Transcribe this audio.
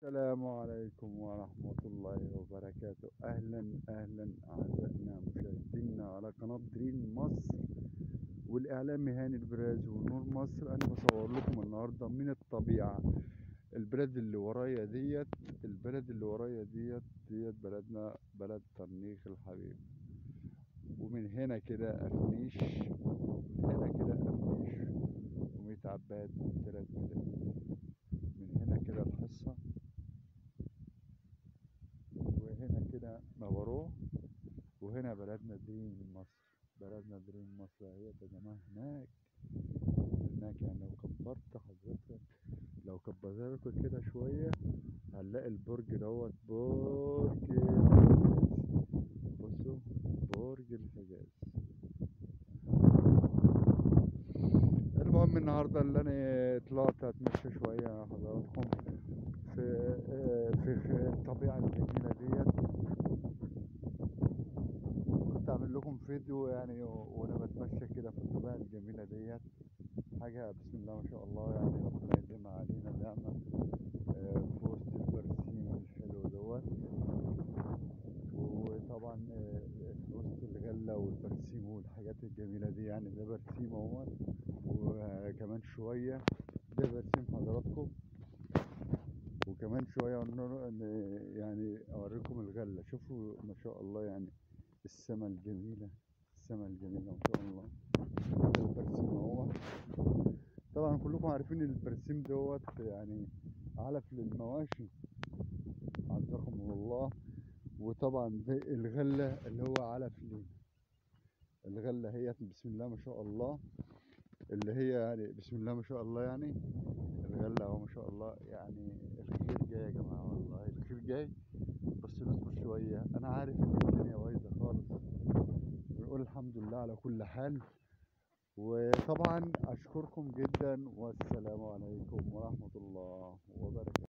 السلام عليكم ورحمة الله وبركاته أهلا أهلا أعزائنا مشاهدينا على قناة دريم مصر والإعلامي هاني البراز ونور مصر أنا بصور لكم النهاردة من الطبيعة البلد اللي ورايا ديت البلد اللي ورايا ديت ديت بلدنا بلد طرنيخ الحبيب ومن هنا كده أفنيش من هنا كده أفنيش وميت عباد تلات بلاد من هنا كده الحصة وهنا كده مبروه وهنا بلدنا دريم مصر بلدنا دريم مصر اهي يا جماعة هناك هناك يعني لو كبرت حضرتك لو كبرت لكم كده شوية هنلاقي البرج دوت برج الحجاز بصوا برج الحجاز المهم النهارده اللي انا طلعت اتمشى شويه مع حضراتكم في في, في الطبيعه الجميله ديت كنت اعمل لكم فيديو يعني وانا بتمشى كده في الطبيعه الجميله ديت حاجه بسم الله ما شاء الله يعني ربنا يديمها علينا نعمه آه، في وسط البرسيم الحلو دوت وطبعا آه، في وسط الغله والبرسيم والحاجات الجميله دي يعني ده برسيم اهوت وكمان شويه ده برسيم حضراتكم وكمان شويه نور- ن- يعني اوريكم الغله شوفوا ما شاء الله يعني السما الجميله السما الجميله ما شاء الله ده البرسيم اهو طبعا كلكم عارفين البرسيم دوت يعني علف للمواشي عزكم الله وطبعا ده الغله اللي هو علف لينا الغله هي بسم الله ما شاء الله اللي هي يعني بسم الله ما شاء الله يعني الغله اهو ما شاء الله يعني الخير جاي يا جماعه والله الخير جاي بس نصبر شويه انا عارف ان الدنيا بايظه خالص بنقول الحمد لله على كل حال وطبعا اشكركم جدا والسلام عليكم ورحمه الله وبركاته